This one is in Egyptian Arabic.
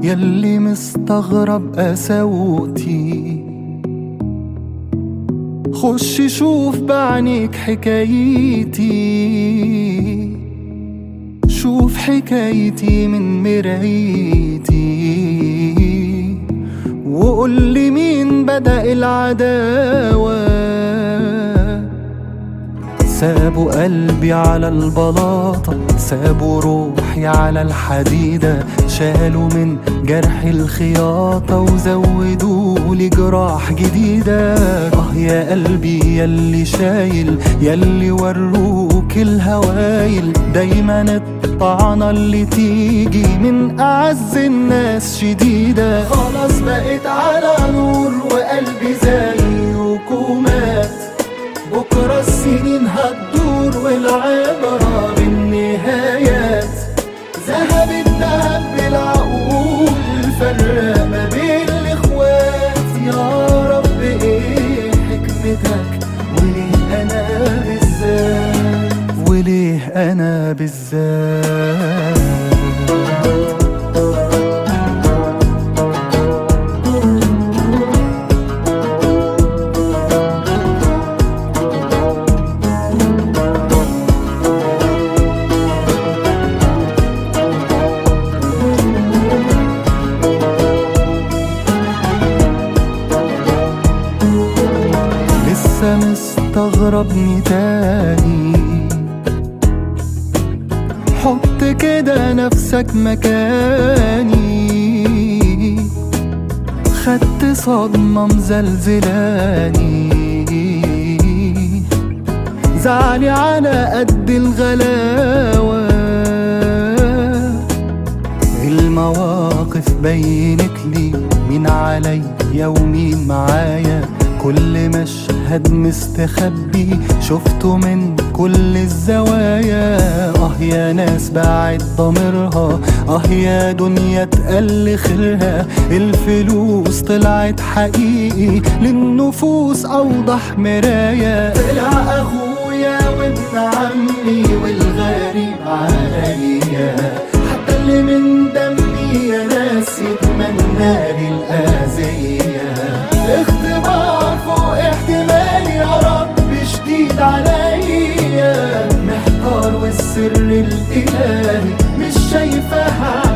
يلي مستغرب قساوتي خش شوف بعنيك حكايتي شوف حكايتي من مرايتي وقول لي مين بدأ العداوة سابوا قلبي على البلاطة سابوا روحي على الحديدة شالوا من جرح الخياطة وزودوا لي جراح جديدة اه يا قلبي يلي شايل يلي وروك الهوايل دايما الطعنة اللي تيجي من أعز الناس شديدة خلاص بقيت على نور وقلبي زيك مات بكرة السنين هتدور والعبرة بالنهايات ذهب الذهب بالعقول فرق ما بين الإخوات يا رب إيه حكمتك وليه أنا بالذات وليه أنا بالذات لسه مستغربني تاني حط كده نفسك مكاني خدت صدمة مزلزلاني زعلي على قد الغلاوة المواقف بينت لي مين عليا ومين معايا كل مشهد مستخبي شفته من كل الزوايا اه يا ناس بعد ضميرها اه يا دنيا تقل خيرها الفلوس طلعت حقيقي للنفوس اوضح مراية طلع اخويا وابن عمي والغريب عليا حتى اللي من دمي يا ناس يتمنى لي الأذية اختبار فوق احتمالي يا رب شديد عليا محتار والسر الإلهي مش شايفها